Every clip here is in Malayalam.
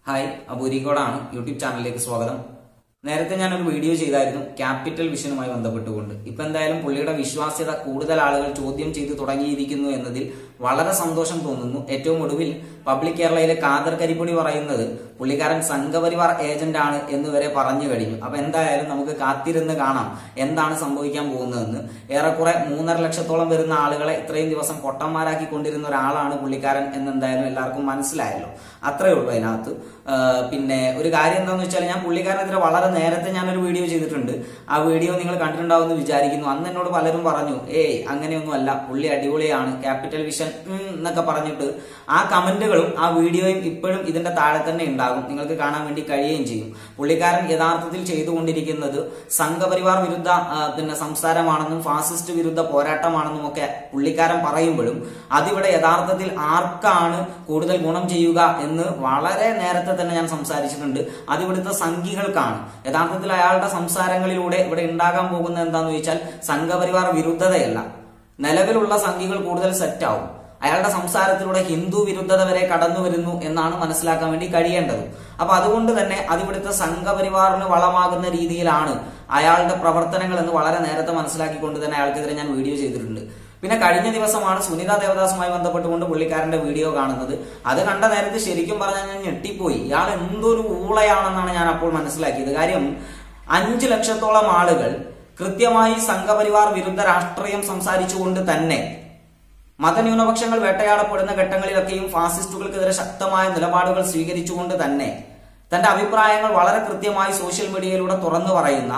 ഹായ് അബൂരിക്കോടാണ് യൂട്യൂബ് ചാനലിലേക്ക് സ്വാഗതം നേരത്തെ ഞാനൊരു വീഡിയോ ചെയ്തായിരുന്നു ക്യാപിറ്റൽ വിഷനുമായി ബന്ധപ്പെട്ടുകൊണ്ട് ഇപ്പൊ എന്തായാലും പുള്ളിയുടെ വിശ്വാസ്യത കൂടുതൽ ആളുകൾ ചോദ്യം ചെയ്തു തുടങ്ങിയിരിക്കുന്നു എന്നതിൽ വളരെ സന്തോഷം തോന്നുന്നു ഏറ്റവും ഒടുവിൽ പബ്ലിക് കേരളയിലെ കാദർ കരിപ്പൊടി പറയുന്നത് പുള്ളിക്കാരൻ സംഘപരിവാർ ഏജന്റ് ആണ് എന്ന് വരെ പറഞ്ഞു കഴിഞ്ഞു അപ്പൊ എന്തായാലും നമുക്ക് കാത്തിരുന്ന് കാണാം എന്താണ് സംഭവിക്കാൻ പോകുന്നതെന്ന് ഏറെക്കുറെ മൂന്നര ലക്ഷത്തോളം വരുന്ന ആളുകളെ ഇത്രയും ദിവസം പൊട്ടന്മാരാക്കി കൊണ്ടിരുന്ന ഒരാളാണ് പുള്ളിക്കാരൻ എന്ന് എന്തായാലും എല്ലാവർക്കും മനസ്സിലായല്ലോ അത്രേ ഉള്ളൂ അതിനകത്ത് ആ, പിന്നെ ഒരു കാര്യം എന്താണെന്ന് വെച്ചാൽ ഞാൻ പുള്ളിക്കാരനെതിരെ വളരെ നേരത്തെ ഞാനൊരു വീഡിയോ ചെയ്തിട്ടുണ്ട് ആ വീഡിയോ നിങ്ങൾ കണ്ടിട്ടുണ്ടാവുമെന്ന് വിചാരിക്കുന്നു അന്ന് എന്നോട് പലരും പറഞ്ഞു ഏയ് അങ്ങനെയൊന്നും അല്ല പുള്ളി അടിപൊളിയാണ് ക്യാപിറ്റൽ വിഷൻ ഉം, എന്നൊക്കെ പറഞ്ഞിട്ട് ആ കമന്റുകളും ആ വീഡിയോയും ഇപ്പോഴും ഇതിന്റെ താഴെ തന്നെ ഉണ്ടാകും നിങ്ങൾക്ക് കാണാൻ വേണ്ടി കഴിയുകയും ചെയ്യും പുള്ളിക്കാരൻ യഥാർത്ഥത്തിൽ ചെയ്തുകൊണ്ടിരിക്കുന്നത് സംഘപരിവാർ വിരുദ്ധ ആ, പിന്നെ സംസാരമാണെന്നും ഫാസിസ്റ്റ് വിരുദ്ധ പോരാട്ടമാണെന്നും ഒക്കെ പുള്ളിക്കാരൻ പറയുമ്പോഴും അതിവിടെ യഥാർത്ഥത്തിൽ ആർക്കാണ് കൂടുതൽ ഗുണം ചെയ്യുക എന്ന് വളരെ നേരത്തെ തന്നെ ഞാൻ സംസാരിച്ചിട്ടുണ്ട് അത് ഇവിടുത്തെ സംഘികൾക്കാണ് യഥാർത്ഥത്തിൽ അയാളുടെ സംസാരങ്ങളിലൂടെ ഇവിടെ ഉണ്ടാകാൻ പോകുന്നത് എന്താന്ന് ചോദിച്ചാൽ സംഘപരിവാർ വിരുദ്ധതയല്ല നിലവിലുള്ള സംഘികൾ കൂടുതൽ സെറ്റ് ആവും അയാളുടെ സംസാരത്തിലൂടെ ഹിന്ദു വിരുദ്ധത വരെ കടന്നു വരുന്നു എന്നാണ് മനസ്സിലാക്കാൻ വേണ്ടി കഴിയേണ്ടത് അപ്പൊ അതുകൊണ്ട് തന്നെ അതിവിടുത്തെ സംഘപരിവാറിന് വളമാകുന്ന രീതിയിലാണ് അയാളുടെ പ്രവർത്തനങ്ങൾ എന്ന് വളരെ നേരത്തെ മനസ്സിലാക്കിക്കൊണ്ട് തന്നെ അയാൾക്കെതിരെ ഞാൻ വീഡിയോ ചെയ്തിട്ടുണ്ട് പിന്നെ കഴിഞ്ഞ ദിവസമാണ് സുനിത ദേവദാസുമായി ബന്ധപ്പെട്ടുകൊണ്ട് പുള്ളിക്കാരന്റെ വീഡിയോ കാണുന്നത് അത് കണ്ട നേരത്ത് ശരിക്കും പറഞ്ഞാൽ ഞാൻ ഞെട്ടിപ്പോയി ഇയാൾ എന്തൊരു ഊളയാണെന്നാണ് ഞാൻ അപ്പോൾ മനസ്സിലാക്കിയത് കാര്യം അഞ്ചു ലക്ഷത്തോളം ആളുകൾ കൃത്യമായി സംഘപരിവാർ വിരുദ്ധ രാഷ്ട്രീയം സംസാരിച്ചുകൊണ്ട് തന്നെ മതന്യൂനപക്ഷങ്ങൾ വേട്ടയാടപ്പെടുന്ന ഘട്ടങ്ങളിലൊക്കെയും ഫാസിസ്റ്റുകൾക്കെതിരെ ശക്തമായ നിലപാടുകൾ സ്വീകരിച്ചുകൊണ്ട് തന്നെ തന്റെ അഭിപ്രായങ്ങൾ വളരെ കൃത്യമായി സോഷ്യൽ മീഡിയയിലൂടെ തുറന്നു പറയുന്ന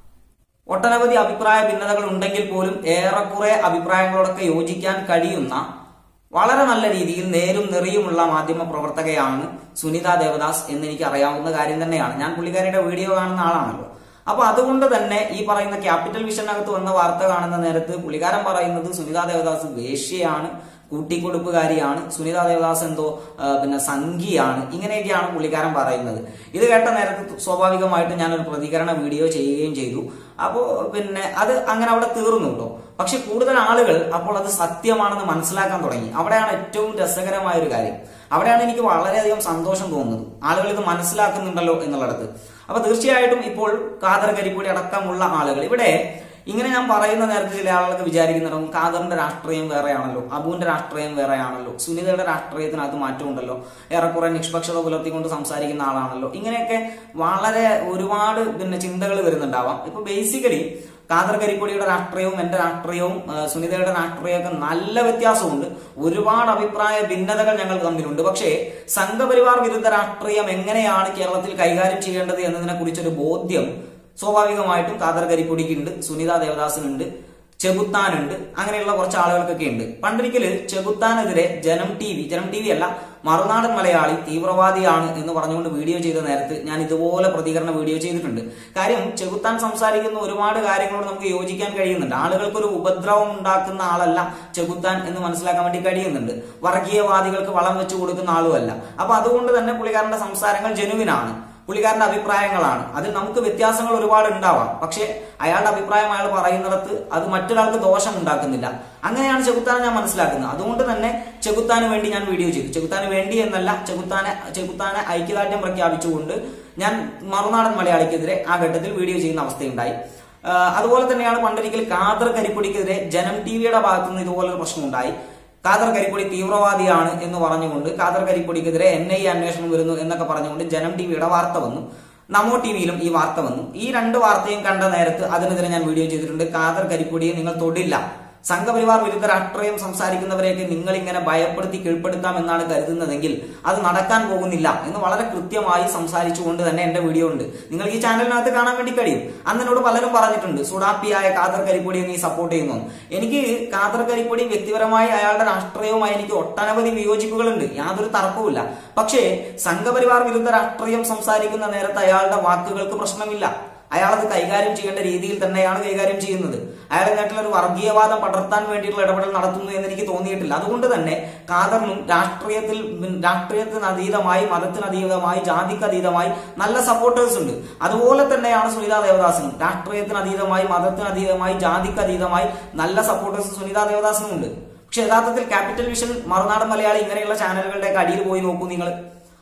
ഒട്ടനവധി അഭിപ്രായ ഭിന്നതകൾ ഉണ്ടെങ്കിൽ പോലും ഏറെക്കുറെ അഭിപ്രായങ്ങളോടൊക്കെ യോജിക്കാൻ കഴിയുന്ന വളരെ നല്ല രീതിയിൽ നേരും നെറിയുമുള്ള മാധ്യമ പ്രവർത്തകയാണ് സുനിത ദേവദാസ് എന്ന് എനിക്ക് അറിയാവുന്ന കാര്യം തന്നെയാണ് ഞാൻ പുള്ളിക്കാരിയുടെ വീഡിയോ കാണുന്ന ആളാണല്ലോ അപ്പൊ അതുകൊണ്ട് തന്നെ ഈ പറയുന്ന ക്യാപിറ്റൽ വിഷനകത്ത് വന്ന വാർത്ത കാണുന്ന നേരത്ത് പുള്ളിക്കാരൻ പറയുന്നത് സുനിത ദേവദാസ് വേശ്യയാണ് കൂട്ടിക്കൊടുപ്പുകാരിയാണ് സുനിത ദേവദാസ് എന്തോ ആ, പിന്നെ സംഘിയാണ് ഇങ്ങനെയൊക്കെയാണ് പുള്ളിക്കാരൻ പറയുന്നത് ഇത് കേട്ട നേരത്ത് സ്വാഭാവികമായിട്ട് ഞാനൊരു പ്രതികരണ വീഡിയോ ചെയ്യുകയും ചെയ്തു അപ്പോൾ പിന്നെ അത് അങ്ങനെ അവിടെ തീർന്നു കേട്ടോ പക്ഷെ കൂടുതൽ ആളുകൾ അപ്പോൾ അത് സത്യമാണെന്ന് മനസ്സിലാക്കാൻ തുടങ്ങി അവിടെയാണ് ഏറ്റവും രസകരമായ ഒരു കാര്യം അവിടെയാണ് എനിക്ക് വളരെയധികം സന്തോഷം തോന്നുന്നത് ആളുകൾ ഇത് മനസ്സിലാക്കുന്നുണ്ടല്ലോ എന്നുള്ളിടത്ത് അപ്പൊ തീർച്ചയായിട്ടും ഇപ്പോൾ കാതർ കരിപ്പൂടി അടക്കമുള്ള ആളുകൾ ഇവിടെ ഇങ്ങനെ ഞാൻ പറയുന്ന നേരത്തെ ചില ആളുകൾക്ക് വിചാരിക്കുന്നുണ്ടാവും കാദറിന്റെ രാഷ്ട്രീയം വേറെയാണല്ലോ അബുവിന്റെ രാഷ്ട്രീയം വേറെയാണല്ലോ സുനിതയുടെ രാഷ്ട്രീയത്തിനകത്ത് മാറ്റമുണ്ടല്ലോ ഏറെക്കുറെ നിഷ്പക്ഷത പുലർത്തിക്കൊണ്ട് സംസാരിക്കുന്ന ആളാണല്ലോ ഇങ്ങനെയൊക്കെ വളരെ ഒരുപാട് പിന്നെ ചിന്തകൾ വരുന്നുണ്ടാവാം ഇപ്പൊ ബേസിക്കലി കാദർ കരിപ്പൊടിയുടെ രാഷ്ട്രീയവും എന്റെ രാഷ്ട്രീയവും ആ, സുനിതയുടെ രാഷ്ട്രീയമൊക്കെ നല്ല വ്യത്യാസമുണ്ട് ഒരുപാട് അഭിപ്രായ ഭിന്നതകൾ ഞങ്ങൾ തമ്മിലുണ്ട് പക്ഷേ സംഘപരിവാർ വിരുദ്ധ രാഷ്ട്രീയം എങ്ങനെയാണ് കേരളത്തിൽ കൈകാര്യം ചെയ്യേണ്ടത് എന്നതിനെ കുറിച്ചൊരു ബോധ്യം സ്വാഭാവികമായിട്ടും കാദർ കരിപ്പൊടിക്കുണ്ട് സുനിത ദേവദാസിനുണ്ട് ചെകുത്താനുണ്ട് അങ്ങനെയുള്ള കുറച്ച് ആളുകൾക്കൊക്കെ ഉണ്ട് പണ്ടൊരിക്കല് ചെകുത്താനെതിരെ Janam T V Janam T V അല്ല മറുനാടൻ മലയാളി തീവ്രവാദിയാണ് എന്ന് പറഞ്ഞുകൊണ്ട് വീഡിയോ ചെയ്ത നേരത്ത് ഞാൻ ഇതുപോലെ പ്രതികരണ വീഡിയോ ചെയ്തിട്ടുണ്ട് കാര്യം ചെകുത്താൻ സംസാരിക്കുന്ന ഒരുപാട് കാര്യങ്ങളോട് നമുക്ക് യോജിക്കാൻ കഴിയുന്നുണ്ട് ആളുകൾക്ക് ഒരു ഉപദ്രവം ഉണ്ടാക്കുന്ന ആളല്ല ചെകുത്താൻ എന്ന് മനസ്സിലാക്കാൻ വേണ്ടി കഴിയുന്നുണ്ട് വർഗീയവാദികൾക്ക് വളം വെച്ചു കൊടുക്കുന്ന ആളുമല്ല അപ്പൊ അതുകൊണ്ട് തന്നെ പുള്ളിക്കാരന്റെ സംസാരങ്ങൾ ജനുവിനാണ് പുള്ളിക്കാരന്റെ അഭിപ്രായങ്ങളാണ് അതിൽ നമുക്ക് വ്യത്യാസങ്ങൾ ഒരുപാട് ഉണ്ടാവാം പക്ഷെ അയാളുടെ അഭിപ്രായം അയാൾ പറയുന്നിടത്ത് അത് മറ്റൊരാൾക്ക് ദോഷം ഉണ്ടാക്കുന്നില്ല അങ്ങനെയാണ് ചെകുത്താനെ ഞാൻ മനസ്സിലാക്കുന്നത് അതുകൊണ്ട് തന്നെ ചെകുത്താന് വേണ്ടി ഞാൻ വീഡിയോ ചെയ്തു ചെകുത്താന് വേണ്ടി എന്നല്ല ചെകുത്താനെ ചെകുത്താനെ ഐക്യദാർഢ്യം പ്രഖ്യാപിച്ചുകൊണ്ട് ഞാൻ മറുനാടൻ മലയാളിക്കെതിരെ ആ ഘട്ടത്തിൽ വീഡിയോ ചെയ്യുന്ന അവസ്ഥയുണ്ടായി ആ, അതുപോലെ തന്നെയാണ് പണ്ടൊരിക്കൽ കാദർ കരിപ്പൊടിക്കെതിരെ ജനം ടി വിയുടെ ഭാഗത്തുനിന്ന് ഇതുപോലൊരു പ്രശ്നമുണ്ടായി കാദർ കരിപ്പൊടി തീവ്രവാദിയാണ് എന്ന് പറഞ്ഞുകൊണ്ട് കാദർ കരിപ്പൊടിക്കെതിരെ എൻ ഐ അന്വേഷണം വരുന്നു എന്നൊക്കെ പറഞ്ഞുകൊണ്ട് ജനം ടി വിയുടെ വാർത്ത വന്നു നമോ ടി വിയിലും ഈ വാർത്ത വന്നു ഈ രണ്ട് വാർത്തയും കണ്ട നേരത്ത് അതിനെതിരെ ഞാൻ വീഡിയോ ചെയ്തിട്ടുണ്ട് കാദർ കരിപ്പൊടിയെ നിങ്ങൾ തൊടില്ല സംഘപരിവാർ വിരുദ്ധ രാഷ്ട്രീയം സംസാരിക്കുന്നവരെയൊക്കെ നിങ്ങൾ ഇങ്ങനെ ഭയപ്പെടുത്തി കീഴ്പ്പെടുത്താം എന്നാണ് കരുതുന്നതെങ്കിൽ അത് നടക്കാൻ പോകുന്നില്ല എന്ന് വളരെ കൃത്യമായി സംസാരിച്ചുകൊണ്ട് തന്നെ എന്റെ വീഡിയോ ഉണ്ട് നിങ്ങൾ ഈ ചാനലിനകത്ത് കാണാൻ വേണ്ടി കഴിയും അന്ന് എന്നോട് പലരും പറഞ്ഞിട്ടുണ്ട് സുഡാപ്പിയായ കാദർ കരിപ്പൊടിയെ നീ സപ്പോർട്ട് ചെയ്യുന്നു എനിക്ക് കാദർ കരിപ്പൊടി വ്യക്തിപരമായി അയാളുടെ രാഷ്ട്രീയവുമായി എനിക്ക് ഒട്ടനവധി വിയോജിപ്പുകളുണ്ട് യാതൊരു തർക്കവുമില്ല പക്ഷേ സംഘപരിവാർ വിരുദ്ധ രാഷ്ട്രീയം സംസാരിക്കുന്ന നേരത്ത് അയാളുടെ വാക്കുകൾക്ക് പ്രശ്നമില്ല അയാളത് കൈകാര്യം ചെയ്യേണ്ട രീതിയിൽ തന്നെയാണ് കൈകാര്യം ചെയ്യുന്നത് അയാൾ നാട്ടിൽ ഒരു വർഗീയവാദം പടർത്താൻ വേണ്ടിയിട്ടുള്ള ഇടപെടൽ നടത്തുന്നു എന്ന് എനിക്ക് തോന്നിയിട്ടില്ല അതുകൊണ്ട് തന്നെ കാദറിനും രാഷ്ട്രീയത്തിൽ രാഷ്ട്രീയത്തിന് അതീതമായി മതത്തിന് അതീതമായി ജാതിക്ക് അതീതമായി നല്ല സപ്പോർട്ടേഴ്സ് ഉണ്ട് അതുപോലെ തന്നെയാണ് സുനിത ദേവദാസിനും രാഷ്ട്രീയത്തിന് അതീതമായി മതത്തിന് അതീതമായി ജാതിക്ക് അതീതമായി നല്ല സപ്പോർട്ടേഴ്സ് സുനിത ദേവദാസിനും ഉണ്ട് പക്ഷെ യഥാർത്ഥത്തിൽ ക്യാപിറ്റൽ വിഷൻ മറുനാടൻ മലയാളി ഇങ്ങനെയുള്ള ചാനലുകളുടെ അടിയിൽ പോയി നോക്കൂ നിങ്ങൾ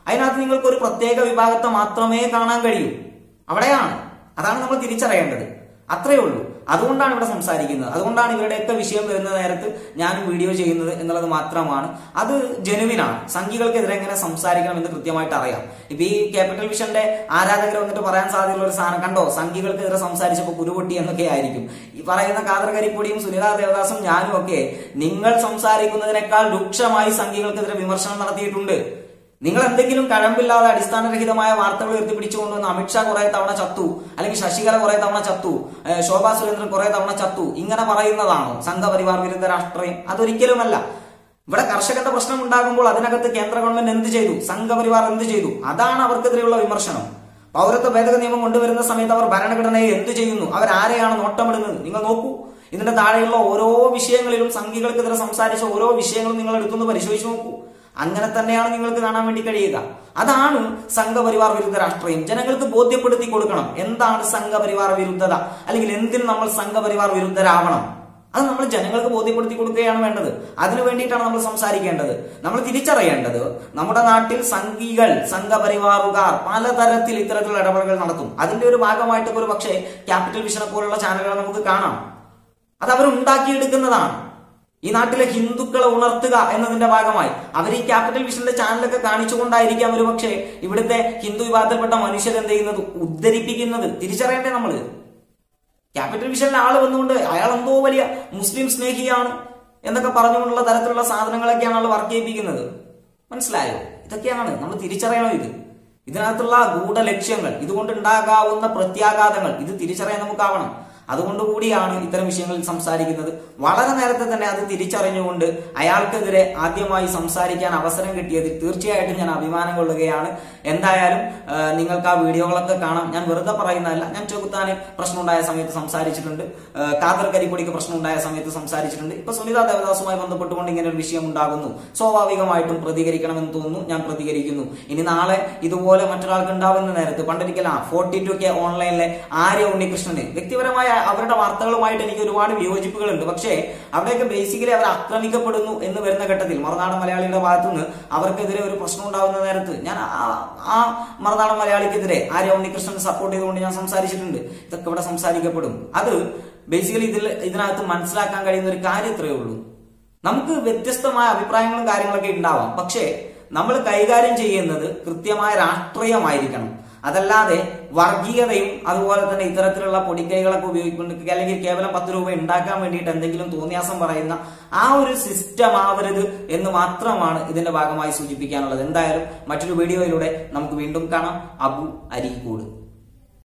അതിനകത്ത് നിങ്ങൾക്ക് ഒരു പ്രത്യേക വിഭാഗത്തെ മാത്രമേ കാണാൻ കഴിയൂ അവിടെയാണ് അതാണ് നമ്മൾ തിരിച്ചറിയേണ്ടത് അത്രയേ ഉള്ളൂ അതുകൊണ്ടാണ് ഇവിടെ സംസാരിക്കുന്നത് അതുകൊണ്ടാണ് ഇവരുടെയൊക്കെ വിഷയം വരുന്ന നേരത്ത് ഞാനും വീഡിയോ ചെയ്യുന്നത് എന്നുള്ളത് മാത്രമാണ് അത് ജനുവിനാണ് സംഘികൾക്കെതിരെ എങ്ങനെ സംസാരിക്കണം എന്ന് കൃത്യമായിട്ട് അറിയാം ഇപ്പൊ ഈ ക്യാപിറ്റൽ വിഷന്റെ ആരാധകർ വന്നിട്ട് പറയാൻ സാധ്യതയുള്ള ഒരു സാധനം കണ്ടോ സംഘികൾക്കെതിരെ സംസാരിച്ചപ്പോൾ കുരുപൊട്ടി എന്നൊക്കെ ആയിരിക്കും ഈ പറയുന്ന കാതർ കരിപ്പൊടിയും സുനിതാ ദേവദാസും ഞാനും ഒക്കെ നിങ്ങൾ സംസാരിക്കുന്നതിനേക്കാൾ രൂക്ഷമായി സംഘികൾക്കെതിരെ വിമർശനം നടത്തിയിട്ടുണ്ട് നിങ്ങൾ എന്തെങ്കിലും കഴമ്പില്ലാതെ അടിസ്ഥാനരഹിതമായ വാർത്തകൾ ഉയർത്തിപ്പിടിച്ചുകൊണ്ടുവന്ന് അമിത്ഷാ കുറെ തവണ ചത്തു അല്ലെങ്കിൽ ശശികല കുറെ തവണ ചത്തു ഏഹ് ശോഭാ സുരേന്ദ്രൻ കുറെ തവണ ചത്തു ഇങ്ങനെ പറയുന്നതാണോ സംഘപരിവാർ വിരുദ്ധ രാഷ്ട്രീയം അതൊരിക്കലുമല്ല ഇവിടെ കർഷകന്റെ പ്രശ്നം ഉണ്ടാകുമ്പോൾ അതിനകത്ത് കേന്ദ്ര ഗവൺമെന്റ് എന്ത് ചെയ്തു സംഘപരിവാർ എന്ത് ചെയ്തു അതാണ് അവർക്കെതിരെയുള്ള വിമർശനം പൗരത്വ ഭേദഗതി നിയമം കൊണ്ടുവരുന്ന സമയത്ത് അവർ ഭരണഘടനയെ എന്ത് ചെയ്യുന്നു അവരാരെയാണ് നോട്ടമിടുന്നത് നിങ്ങൾ നോക്കൂ ഇതിന്റെ താഴെയുള്ള ഓരോ വിഷയങ്ങളിലും സംഘികൾക്കെതിരെ സംസാരിച്ച ഓരോ വിഷയങ്ങളും നിങ്ങൾ എടുത്തൊന്ന് പരിശോധിച്ച് നോക്കൂ അങ്ങനെ തന്നെയാണ് നിങ്ങൾക്ക് കാണാൻ വേണ്ടി കഴിയുക അതാണ് സംഘപരിവാർ വിരുദ്ധ രാഷ്ട്രീയം ജനങ്ങൾക്ക് ബോധ്യപ്പെടുത്തി കൊടുക്കണം എന്താണ് സംഘപരിവാർ വിരുദ്ധത അല്ലെങ്കിൽ എന്തിന് നമ്മൾ സംഘപരിവാർ വിരുദ്ധരാവണം അത് നമ്മൾ ജനങ്ങൾക്ക് ബോധ്യപ്പെടുത്തി കൊടുക്കുകയാണ് വേണ്ടത് അതിനു വേണ്ടിയിട്ടാണ് നമ്മൾ സംസാരിക്കേണ്ടത് നമ്മൾ തിരിച്ചറിയേണ്ടത് നമ്മുടെ നാട്ടിൽ സംഘികൾ സംഘപരിവാറുകാർ പലതരത്തിൽ ഇത്തരത്തിലുള്ള ഇടപെടലുകൾ നടത്തും അതിന്റെ ഒരു ഭാഗമായിട്ട് ഒരു പക്ഷേ ക്യാപിറ്റൽ വിഷനെ പോലുള്ള ചാനലുകൾ നമുക്ക് കാണാം അത് അവരുണ്ടാക്കിയെടുക്കുന്നതാണ് ഈ നാട്ടിലെ ഹിന്ദുക്കളെ ഉണർത്തുക എന്നതിന്റെ ഭാഗമായി അവർ ഈ ക്യാപിറ്റൽ വിഷന്റെ ചാനലൊക്കെ കാണിച്ചുകൊണ്ടായിരിക്കാം ഒരു പക്ഷേ ഇവിടുത്തെ ഹിന്ദു വിഭാഗത്തിൽപ്പെട്ട മനുഷ്യർ എന്ത് ചെയ്യുന്നത് ഉദ്ധരിപ്പിക്കുന്നത് തിരിച്ചറിയണ്ടേ നമ്മള് ക്യാപിറ്റൽ വിഷനിലെ ആള് വന്നുകൊണ്ട് അയാൾ എന്തോ വലിയ മുസ്ലിം സ്നേഹിയാണ് എന്നൊക്കെ പറഞ്ഞുകൊണ്ടുള്ള തരത്തിലുള്ള സാധനങ്ങളൊക്കെയാണ് ആൾ വർക്ക് ചെയ്യിപ്പിക്കുന്നത് മനസ്സിലായോ ഇതൊക്കെയാണ് നമ്മൾ തിരിച്ചറിയണം ഇത് ഇതിനകത്തുള്ള ഗൂഢ ലക്ഷ്യങ്ങൾ ഇതുകൊണ്ട് ഉണ്ടാകാവുന്ന പ്രത്യാഘാതങ്ങൾ ഇത് തിരിച്ചറിയാൻ നമുക്കാവണം അതുകൊണ്ട് കൂടിയാണ് ഇത്തരം വിഷയങ്ങളിൽ സംസാരിക്കുന്നത് വളരെ നേരത്തെ തന്നെ അത് തിരിച്ചറിഞ്ഞുകൊണ്ട് അയാൾക്കെതിരെ ആദ്യമായി സംസാരിക്കാൻ അവസരം കിട്ടിയതിൽ തീർച്ചയായിട്ടും ഞാൻ അഭിമാനം കൊള്ളുകയാണ് എന്തായാലും ആ, നിങ്ങൾക്ക് ആ വീഡിയോകളൊക്കെ കാണാം ഞാൻ വെറുതെ പറയുന്നതല്ല ഞാൻ ചെകുത്താന് പ്രശ്നം ഉണ്ടായ സമയത്ത് സംസാരിച്ചിട്ടുണ്ട് ആ, കാതർ കരിപ്പൊടിക്ക് പ്രശ്നം ഉണ്ടായ സമയത്ത് സംസാരിച്ചിട്ടുണ്ട് ഇപ്പൊ സുനിത ദേവദാസുമായി ബന്ധപ്പെട്ടുകൊണ്ട് ഇങ്ങനെ ഒരു വിഷയം ഉണ്ടാകുന്നു സ്വാഭാവികമായിട്ടും പ്രതികരിക്കണമെന്ന് തോന്നുന്നു ഞാൻ പ്രതികരിക്കുന്നു ഇനി നാളെ ഇതുപോലെ മറ്റൊരാൾക്ക് ഉണ്ടാവുന്ന നേരത്ത് പണ്ടൊരിക്കൽ ആ ഫോർട്ടി ടു കെ ഓൺലൈനിലെ ആര്യ ഉണ്ണികൃഷ്ണന് വ്യക്തിപരമായ അവരുടെ വാർത്തകളുമായിട്ട് എനിക്ക് ഒരുപാട് വിയോജിപ്പുകളുണ്ട് പക്ഷേ അവിടെയൊക്കെ ബേസിക്കലി അവർ ആക്രമിക്കപ്പെടുന്നു എന്ന് വരുന്ന ഘട്ടത്തിൽ മറുനാടൻ മലയാളിയുടെ ഭാഗത്തുനിന്ന് അവർക്കെതിരെ ഒരു പ്രശ്നം ഉണ്ടാകുന്ന നേരത്ത് ഞാൻ ആ- ആ മറുനാടൻ മലയാളിക്കെതിരെ ആര്യ ഉണ്ണികൃഷ്ണൻ സപ്പോർട്ട് ചെയ്തുകൊണ്ട് ഞാൻ സംസാരിച്ചിട്ടുണ്ട് ഇതൊക്കെ ഇവിടെ സംസാരിക്കപ്പെടും അത് ബേസിക്കലി ഇതിൽ ഇതിനകത്ത് മനസ്സിലാക്കാൻ കഴിയുന്ന ഒരു കാര്യം ഇത്രയേ ഉള്ളൂ നമുക്ക് വ്യത്യസ്തമായ അഭിപ്രായങ്ങളും കാര്യങ്ങളൊക്കെ ഉണ്ടാവാം പക്ഷേ നമ്മൾ കൈകാര്യം ചെയ്യുന്നത് കൃത്യമായ രാഷ്ട്രീയമായിരിക്കണം അതല്ലാതെ വർഗീയതയും അതുപോലെ തന്നെ ഇത്തരത്തിലുള്ള പൊടിക്കൈകളൊക്കെ ഉപയോഗിക്കൊണ്ട് അല്ലെങ്കിൽ കേവലം പത്ത് രൂപ ഉണ്ടാക്കാൻ വേണ്ടിയിട്ട് എന്തെങ്കിലും തോന്നിയാസം പറയുന്ന ആ ഒരു സിസ്റ്റം ആവരുത് എന്ന് മാത്രമാണ് ഇതിന്റെ ഭാഗമായി സൂചിപ്പിക്കാനുള്ളത് എന്തായാലും മറ്റൊരു വീഡിയോയിലൂടെ നമുക്ക് വീണ്ടും കാണാം അബു അരീക്കോട്